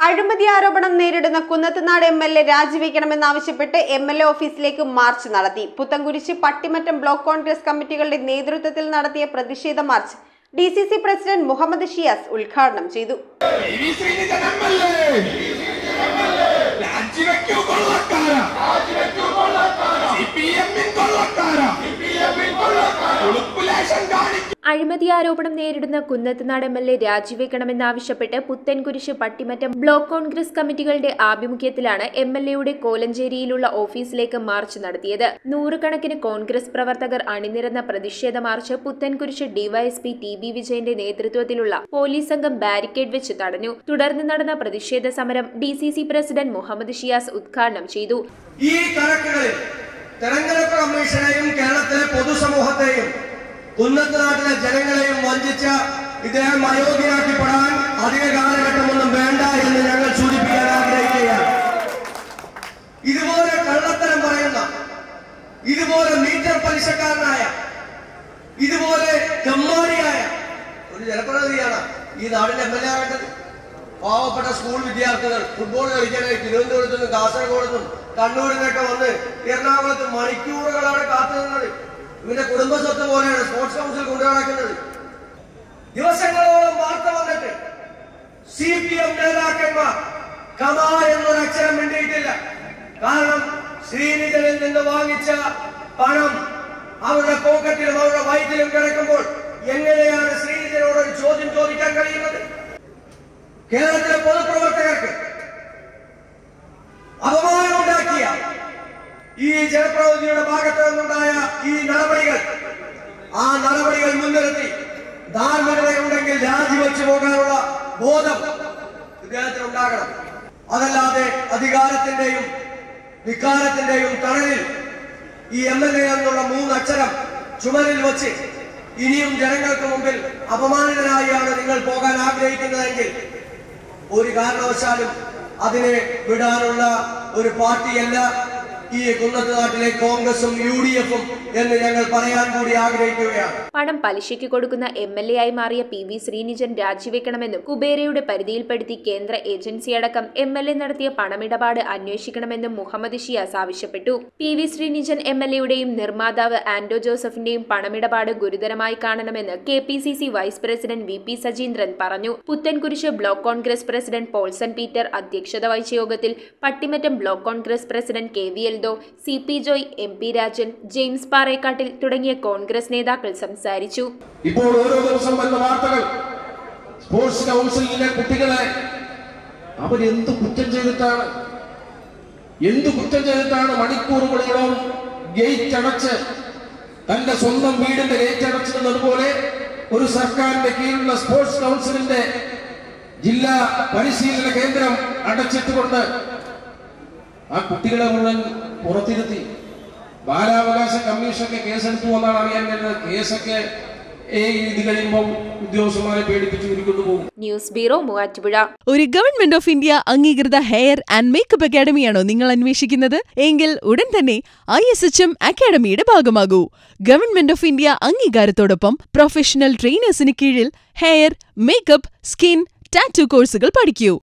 അഴിമതി ആരോപണം നേരിടുന്ന കുന്നത്തുനാട് എം എൽ എ രാജിവെക്കണമെന്നാവശ്യപ്പെട്ട് എം എൽ എ ഓഫീസിലേക്ക് മാർച്ച് നടത്തി പുത്തൻകുരിശ് പട്ടിമറ്റം ബ്ലോക്ക് കോൺഗ്രസ് കമ്മിറ്റികളുടെ നേതൃത്വത്തിൽ നടത്തിയ പ്രതിഷേധ march D C C president Muhammad Shiyas ഉദ്ഘാടനം ചെയ്തു വി ശ്രീനിധൻ എംഎൽഎ രാജിവെക്കൂ കൊള്ളക്കാര സി പി എമ്മിൻ കൊള്ളക്കാര ഉളുപ്പുലേശം കാണിക്കും അഴിമതി ആരോപണം നേരിടുന്ന കുന്നത്തുനാട് എം എൽ എ രാജിവെക്കണമെന്നാവശ്യപ്പെട്ട് പുത്തൻകുരിശ് പട്ടിമറ്റം ബ്ലോക്ക് കോൺഗ്രസ് കമ്മിറ്റികളുടെ ആഭിമുഖ്യത്തിലാണ് എം എൽ എയുടെ കോലഞ്ചേരിയിലുള്ള ഓഫീസിലേക്ക് മാർച്ച് നടത്തിയത് നൂറുകണക്കിന് കോൺഗ്രസ് പ്രവർത്തകർ അണിനിരന്ന പ്രതിഷേധ march Puthencruz DYSP T B വിജയന്റെ നേതൃത്വത്തിലുള്ള പോലീസ് സംഘം ബാരിക്കേഡ് വെച്ച് തടഞ്ഞു തുടർന്ന് നടന്ന പ്രതിഷേധ സമരം D C C president Muhammad Shiyas ഉദ്ഘാടനം ചെയ്തു ഈ കണക്കുകളിൽ തെരഞ്ഞെടുപ്പ് കമ്മീഷനെയും കേരളത്തിലെ പൊതുസമൂഹത്തെയും കുന്നത്ത് നാട്ടിലെ ജനങ്ങളെയും വഞ്ചിച്ച ഇദ്ദേഹം അയോഗ്യനാക്കിപ്പെടാൻ അധിക കാലഘട്ടമൊന്നും വേണ്ട എന്ന് ഞങ്ങൾ സൂചിപ്പിക്കാൻ ആഗ്രഹിക്കുകയാണ് ഇതുപോലെ കള്ളത്തരം പറയുന്ന ഇതുപോലെ മീറ്റർ പലിശക്കാരനായ ഇതുപോലെ കമ്മാരിയായ ഒരു ജനപ്രതിനിധിയാണ് ഈ നാടിന്റെ എം എൽ എ ആകേണ്ടത് പാവപ്പെട്ട സ്കൂൾ വിദ്യാർത്ഥികൾ ഫുട്ബോൾ കളിക്കാനായി തിരുവനന്തപുരത്തു നിന്നും കാസർഗോഡ് നിന്നും കണ്ണൂരിൽ നിന്നൊക്കെ വന്ന് എറണാകുളത്ത് മണിക്കൂറുകളാണ് കാത്തു നിന്നത് ഇവന്റെ കുടുംബ സ്വത്ത് പോലെയാണ് സ്പോർട്സ് കൗൺസിൽ കൊണ്ടു നടക്കുന്നത് ദിവസങ്ങളോളം വാർത്ത വന്നിട്ട് സി പി എം നേതാക്കന്മാർ കമ എന്നൊരു അക്ഷരം മിണ്ടിയിട്ടില്ല കാരണം ശ്രീനിധനിൽ നിന്ന് വാങ്ങിച്ച പണം അവരുടെ പോക്കറ്റിലും അവരുടെ വയറ്റിലും കിടക്കുമ്പോൾ എങ്ങനെയാണ് ശ്രീനിധനോട് ഒരു ചോദ്യം ചോദിക്കാൻ കഴിയുന്നത് കേരളത്തിലെ പൊതുപ്രവർത്തകർക്ക് അപമാനമുണ്ടാക്കിയ ഈ ജനപ്രതിനിധിയുടെ ഭാഗത്ത് നിന്നുണ്ടായ ഈ നടപടികൾ ആ നടപടികൾ മുൻനിർത്തി ധാർമ്മികതയുണ്ടെങ്കിൽ രാജിവെച്ചു പോകാനുള്ള ബോധം ഇദ്ദേഹത്തിന് ഉണ്ടാകണം അതല്ലാതെ അധികാരത്തിന്റെയും വികാരത്തിന്റെയും തണലിൽ ഈ എം എൽ എ എന്നുള്ള മൂന്നക്ഷരം ചുമരിൽ വച്ച് ഇനിയും ജനങ്ങൾക്ക് മുമ്പിൽ അപമാനിതനായാണ് നിങ്ങൾ പോകാൻ ആഗ്രഹിക്കുന്നതെങ്കിൽ ഒരു കാരണവശാലും അതിനെ വിടാനുള്ള ഒരു പാർട്ടിയല്ല ഈ കുന്നത്ത് നാട്ടിലെ കോൺഗ്രസും യു ഡി എഫും എന്ന് ഞങ്ങൾ പറയാൻ കൂടി ആഗ്രഹിക്കുകയാണ് പണം പലിശയ്ക്ക് കൊടുക്കുന്ന എം എൽ എ ആയി മാറിയ പി വി ശ്രീനിജൻ രാജിവെക്കണമെന്നും കുബേരയുടെ പരിധിയിൽപ്പെടുത്തി കേന്ദ്ര ഏജൻസിയടക്കം എം എൽ എ നടത്തിയ പണമിടപാട് അന്വേഷിക്കണമെന്നും മുഹമ്മദ് ഷിയാസ് ആവശ്യപ്പെട്ടു P V Sreenijan M L എയുടെയും നിർമ്മാതാവ് ആന്റോ ജോസഫിന്റെയും പണമിടപാട് ഗുരുതരമായി കാണണമെന്ന് K P C C vice president V P Sajeendran പറഞ്ഞു പുത്തൻകുരിശ് ബ്ലോക്ക് കോൺഗ്രസ് പ്രസിഡന്റ് പോൾസൺ പീറ്റർ അധ്യക്ഷത വഹിച്ച യോഗത്തിൽ Pattimattom block Congress president K V Eldho C P Joy M P Rajan James Parekkattil തുടങ്ങിയ കോൺഗ്രസ് നേതാക്കൾ സംസാരിച്ചു ഇപ്പോൾ ഓരോ ദിവസം വരുന്ന വാർത്തകൾ സ്പോർട്സ് കൗൺസിലിലെ കുട്ടികളെ അവരെന്ത് കുറ്റം ചെയ്തിട്ടാണ് എന്ത് കുറ്റം ചെയ്തിട്ടാണ് മണിക്കൂറുകളോളം ഗേറ്റ് അടച്ച് തന്റെ സ്വന്തം വീടിന്റെ ഗേറ്റ് അടച്ചിരുന്നതുപോലെ ഒരു സർക്കാരിന്റെ കീഴിലുള്ള സ്പോർട്സ് കൗൺസിലിന്റെ ജില്ലാ പരിശീലന കേന്ദ്രം അടച്ചിട്ടുകൊണ്ട് ആ കുട്ടികളെ മുഴുവൻ പുറത്തിരുത്തി ബാലാവകാശ കമ്മീഷനൊക്കെ കേസെടുത്തു എന്നാണ് അറിയാൻ കഴിഞ്ഞത് കേസൊക്കെ ഏ ഇത് കഴിയുമ്പോൾ ഉദ്യോഗസ്ഥന്മാരെ പേടിപ്പിച്ച് ഉരുക്കൊണ്ടു പോകും ന്യൂസ് ബ്യൂറോ മൂവാറ്റുപുഴ ഒരു ഗവൺമെന്റ് ഓഫ് ഇന്ത്യ അംഗീകൃത ഹെയർ ആൻഡ് മേക്കപ്പ് അക്കാഡമിയാണോ നിങ്ങൾ അന്വേഷിക്കുന്നത് എങ്കിൽ ഉടൻ തന്നെ ഐ എസ് എച്ച് എം അക്കാഡമിയുടെ ഭാഗമാകൂ ഗവൺമെന്റ് ഓഫ് ഇന്ത്യ അംഗീകാരത്തോടൊപ്പം പ്രൊഫഷണൽ ട്രെയിനേഴ്സിന് കീഴിൽ ഹെയർ മേക്കപ്പ് സ്കിൻ ടാറ്റു കോഴ്സുകൾ പഠിക്കൂ